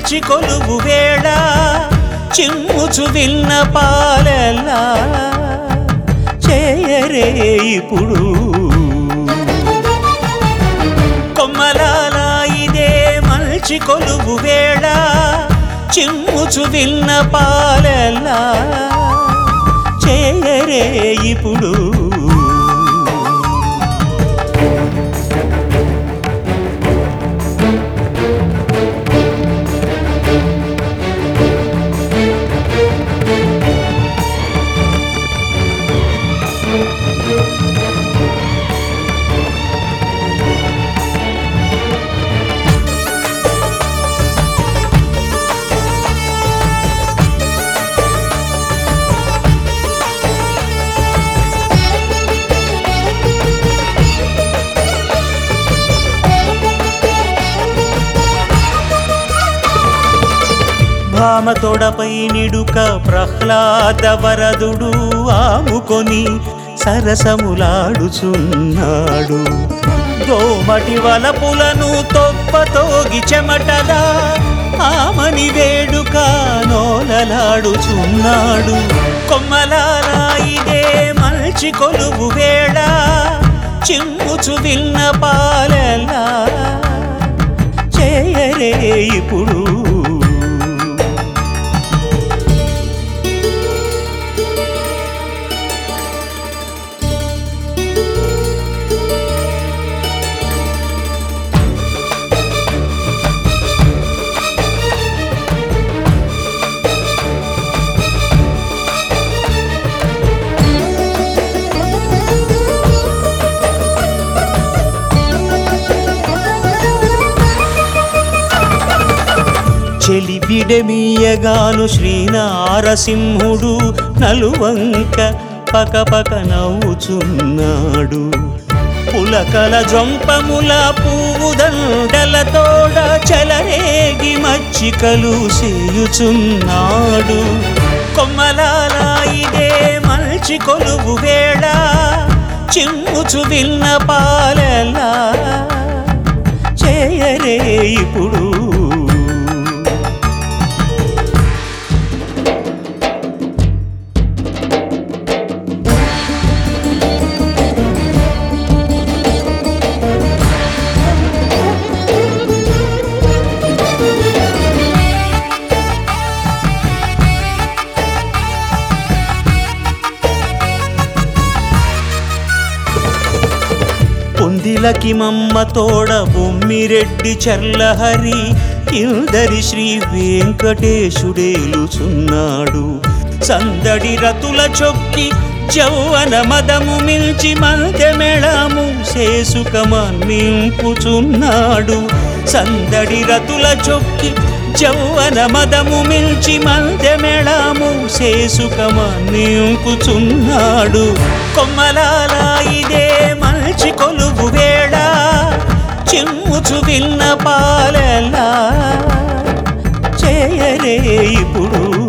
మల్చి కొలువు వేళ చిమ్ముచు విన్న పాలెల్లా చేయరే ఇప్పుడు కొమ్మలాల ఇదే మల్చి కొలువు వేళ చిమ్ముచు విన్న పాలెల్లా చేయరే ఇప్పుడు భామ తొడపై నిడుక ప్రహ్లాద వరదుడు ఆముకొని సరసములాడుచున్నాడు దోమటి వలపులను తొప్పతోగి చెమటలా ఆమని వేడుక నోలలాడుచున్నాడు కొమ్మలారా ఇదే మల్చి కొలువు వేళ చిమ్ముచు విన్న పాలెలా చేయరే ఇప్పుడు చెలిబిడమీయగాను శ్రీనారసింహుడు నలువంక పకపక నవ్వుచున్నాడు పులకల జొంపముల పువ్వుదండలతోడ చెలరేగి మచ్చికలు సేయుచున్నాడు కొమ్మలాల ఇదే మల్చి కొలువు వేళ చిమ్ముచు విన్న పాలెలా చేయరే ఇప్పుడు పొందిలకి మమ్మ తోడ బొమ్మిరెడ్డి చర్లహరి ఇందరి శ్రీ వెంకటేశుడేలుచున్నాడు సందడి రతుల చొక్కి జౌవన మదము మిల్చి మందెమెళము శేసుకమన్నింపుచున్నాడు సందడి రతుల చొక్కి జౌవన మదము మిల్చి మందెమెళము శేసుకమన్నింపుచున్నాడు కొమ్మలాల ఇదే మల్చి కొలువు వేళ చిమ్ముచు విన్న పాలెలా చేయరే ఇప్పుడు